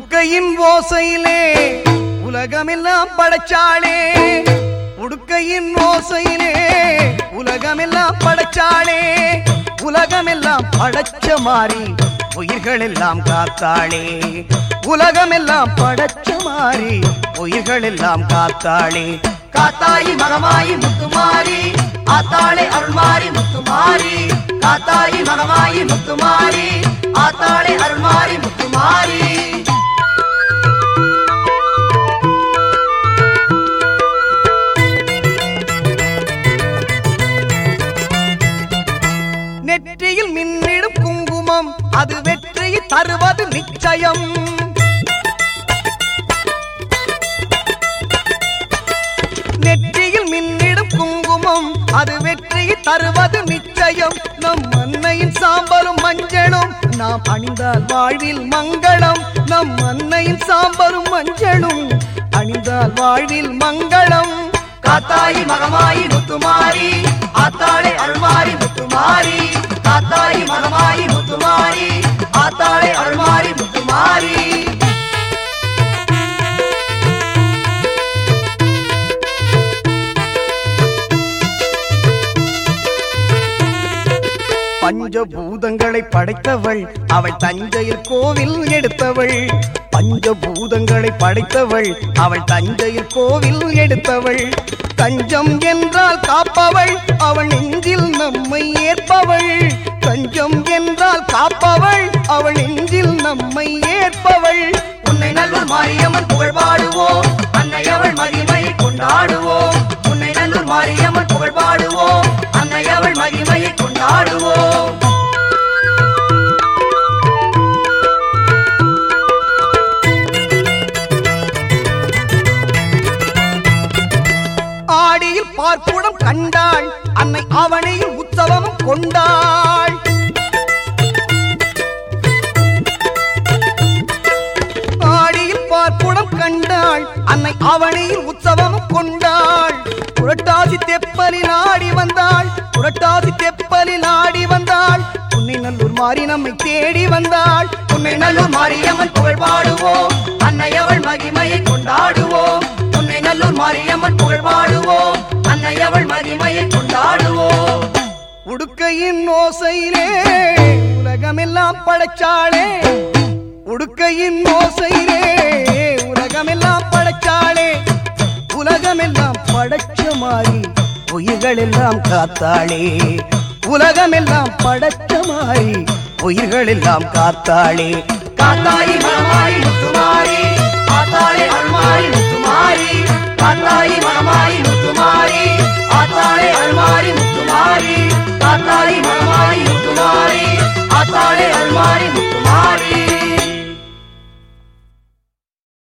உடுக்கையின் ஓசையிலே உலகமெல்லாம் படைச்சாளே உடுக்கையின் ஓசையிலே உலகமெல்லாம் படைச்சாளே உலகமெல்லாம் படைச்ச மாறி உயிர்கள் எல்லாம் காத்தாளே உலகமெல்லாம் படைச்ச மாறி உயிர்கள் எல்லாம் காத்தாளே காத்தாயி மகமாயி முத்துமாரி ஆத்தாளே அருள்மாரி முத்துமாரி காத்தாயி மகமாயி முத்துமாரி ஆத்தாளே அருள்மாரி முத்துமாரி நெற்றியில் மின்னிடும் குங்குமம் அது வெற்றியை தருவது நிச்சயம் நெற்றியில் மின்னிடும் குங்குமம் அது வெற்றியை தருவது நிச்சயம் நம் அன்னையின் சாம்பலும் மஞ்சளும் நாம் அணிந்தால் வாழ்வில் மங்களம் நம் அன்னையின் சாம்பலும் மஞ்சளும் அணிந்தால் வாழ்வில் மங்களம் காத்தாயி மகமாயி முத்துமாரி ஆத்தாளே அருள்மாரி முத்துமாரி காத்தாயி மகமாயி முத்துமாரி ஆத்தாளே அருள்மாரி முத்துமாரி பஞ்சபூதங்களை படைத்தவள் அவள் தஞ்சையில் கோவில் எடுத்தவள் பஞ்சபூதங்களை படைத்தவள் அவள் தஞ்சையில் கோவில் எடுத்தவள் தஞ்சம் என்றால் காப்பவள் அவள் நெஞ்சில் நம்மை ஏற்பவள் தஞ்சம் என்றால் காப்பவள் அவள் நெஞ்சில் நம்மை ஏற்பவள் உன்னை நல்லூர் மாரியம்மன் புகழ் பாடுவோம் அன்னை அவள் மகிமையை கொண்டாடுவோம் உன்னை நல்லூர் மாரியம்மன் புகழ் பாடுவோம் அன்னை அவள் மகிமையை கொண்டாடுவோம் ஆடியில் பார்ப்புடம் கண்டாள் அன்னை அவனையில் உற்சவமும் கொண்டாள் ஆடியில் பார்ப்புடம் கண்டாள் அன்னை அவனியில் உற்சவமும் கொண்டாள் புரட்டாசி தெப்பலில் ஆடி வந்தாள் புரட்டாசி தெப்பலில் ஆடி வந்தாள் உன்னை நல்லூர் மாறி நம்மை தேடி வந்தாள் உன்னை நல்லூர் மாரியம்மன் புகழ் பாடுவோம் அன்னை அவள் மகிமையை கொண்டாடுவோம் உன்னை நல்லூர் மாரியம்மன் புகழ் பாடுவோம் அன்னை அவள் மகிமையை கொண்டாடுவோம் உடுக்கையின் ஓசையிலே உலகமெல்லாம் படைச்சாளே உடுக்கையின் ஓசையிலே உலகமெல்லாம் படைச்சாளே உலகமெல்லாம் படைச்ச மாறி உயிர்கள் எல்லாம் காத்தாளே உலகமெல்லாம் படைச்ச மாறி உயிர்கள் எல்லாம் காத்தாளே காத்தாயி மகமாயி முத்துமாரி ஆத்தாளே அருள்மாரி முத்துமாரி காத்தாயி மகமாயி முத்துமாரி ஆத்தாளே அருள்மாரி முத்துமாரி காத்தாயி மகமாயி முத்துமாரி ஆத்தாளே அருள்மாரி முத்துமாரி